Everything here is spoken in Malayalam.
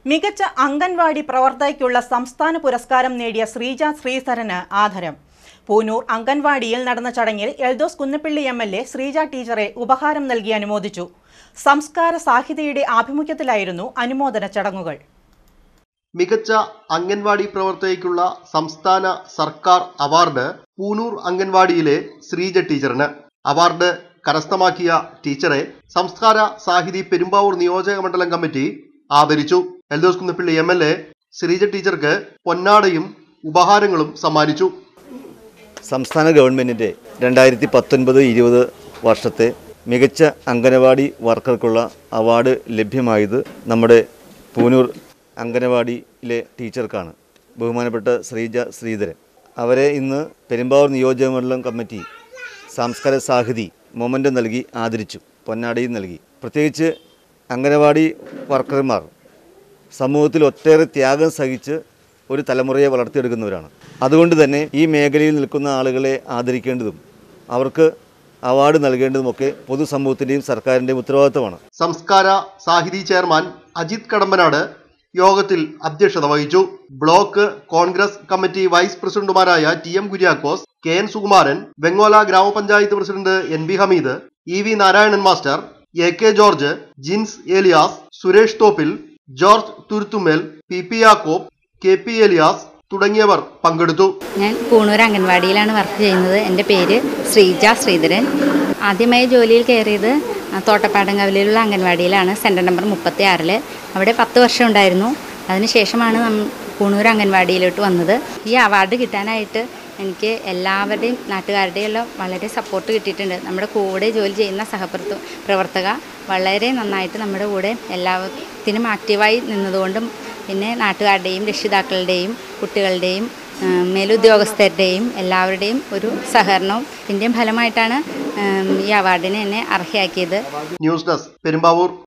മികച്ച അംഗൻവാടി പ്രവർത്തകയ്ക്കുള്ള സംസ്ഥാന പുരസ്കാരം നേടിയ ശ്രീജ ശ്രീധരന് ആദരം പൂനൂർ അംഗൻവാടിയിൽ നടന്ന ചടങ്ങിൽ Eldhose Kunnappilly M L A Sreeja ടീച്ചറെ ഉപഹാരം നൽകി അനുമോദിച്ചു സംസ്കാര സാഹിതിയുടെ ആഭിമുഖ്യത്തിലായിരുന്നു അനുമോദന ചടങ്ങുകൾ മികച്ച അംഗൻവാടി പ്രവർത്തകയ്ക്കുള്ള സംസ്ഥാന സർക്കാർ അവാർഡ് പൂനൂർ അംഗൻവാടിയിലെ ശ്രീജ ടീച്ചറിന് അവാർഡ് കരസ്ഥമാക്കിയ ടീച്ചറെ സംസ്കാര സാഹിതി പെരുമ്പാവൂർ നിയോജക മണ്ഡലം കമ്മിറ്റി ആദരിച്ചു Eldhose Kunnappilly M L A Sreeja ടീച്ചർക്ക് പൊന്നാടയും ഉപഹാരങ്ങളും സമ്മാനിച്ചു സംസ്ഥാന ഗവൺമെൻറ്റിൻ്റെ രണ്ടായിരത്തി പത്തൊൻപത് ഇരുപത് വർഷത്തെ മികച്ച അംഗനവാടി വർക്കർക്കുള്ള അവാർഡ് ലഭ്യമായത് നമ്മുടെ പൂനൂർ അംഗനവാടിയിലെ ടീച്ചർക്കാണ് ബഹുമാനപ്പെട്ട ശ്രീജ ശ്രീധരൻ അവരെ ഇന്ന് പെരുമ്പാവൂർ നിയോജക മണ്ഡലം കമ്മിറ്റി സാംസ്കാര സാഹിതി മൊമെൻ്റ് നൽകി ആദരിച്ചു പൊന്നാടിയും നൽകി പ്രത്യേകിച്ച് അംഗനവാടി വർക്കർമാർ സമൂഹത്തിൽ ഒട്ടേറെ ത്യാഗം സഹിച്ച് ഒരു തലമുറയെ വളർത്തിയെടുക്കുന്നവരാണ് അതുകൊണ്ട് തന്നെ ഈ മേഖലയിൽ നിൽക്കുന്ന ആളുകളെ ആദരിക്കേണ്ടതും അവർക്ക് അവാർഡ് നൽകേണ്ടതുമൊക്കെ പൊതുസമൂഹത്തിൻ്റെയും സർക്കാരിൻ്റെയും ഉത്തരവാദിത്തമാണ് സംസ്കാര സാഹിതി ചെയർമാൻ അജിത് കടമ്പനാട് യോഗത്തിൽ അധ്യക്ഷത വഹിച്ചു ബ്ലോക്ക് കോൺഗ്രസ് കമ്മിറ്റി വൈസ് പ്രസിഡന്റുമാരായ T M Kuriakose K N Sukumaran Vengola ഗ്രാമപഞ്ചായത്ത് president N B Hameed E V Narayanan master A K George Jins Elias Suresh Thoppil George Thuruthumel P P Yakob K P Elias തുടങ്ങിയവർ പങ്കെടുത്തു ഞാൻ പൂണൂർ അംഗൻവാടിയിലാണ് വർക്ക് ചെയ്യുന്നത് എൻ്റെ പേര് ശ്രീജ ശ്രീധരൻ ആദ്യമായി ജോലിയിൽ കയറിയത് ആ, തോട്ടപ്പാടങ്കവലിലുള്ള അംഗൻവാടിയിലാണ് സെൻറ്റർ നമ്പർ മുപ്പത്തി ആറിൽ അവിടെ പത്ത് വർഷം ഉണ്ടായിരുന്നു അതിനുശേഷമാണ് നം പൂണൂർ അംഗൻവാടിയിലോട്ട് വന്നത് ഈ അവാർഡ് കിട്ടാനായിട്ട് എനിക്ക് എല്ലാവരുടെയും നാട്ടുകാരുടെയും എല്ലാം വളരെ സപ്പോർട്ട് കിട്ടിയിട്ടുണ്ട് നമ്മുടെ കൂടെ ജോലി ചെയ്യുന്ന സഹപ്രവർത്ത പ്രവർത്തക വളരെ നന്നായിട്ട് നമ്മുടെ കൂടെ എല്ലാത്തിനും ആക്റ്റീവായി നിന്നതുകൊണ്ടും പിന്നെ നാട്ടുകാരുടെയും രക്ഷിതാക്കളുടെയും കുട്ടികളുടെയും ആ, മേലുദ്യോഗസ്ഥരുടെയും എല്ലാവരുടെയും ഒരു സഹകരണവും ഇതിൻ്റെയും ഫലമായിട്ടാണ് ഉം, ഈ അവാർഡിനെ എന്നെ അർഹയാക്കിയത് ന്യൂസ് ഡെസ്ക് പെരുമ്പാവൂർ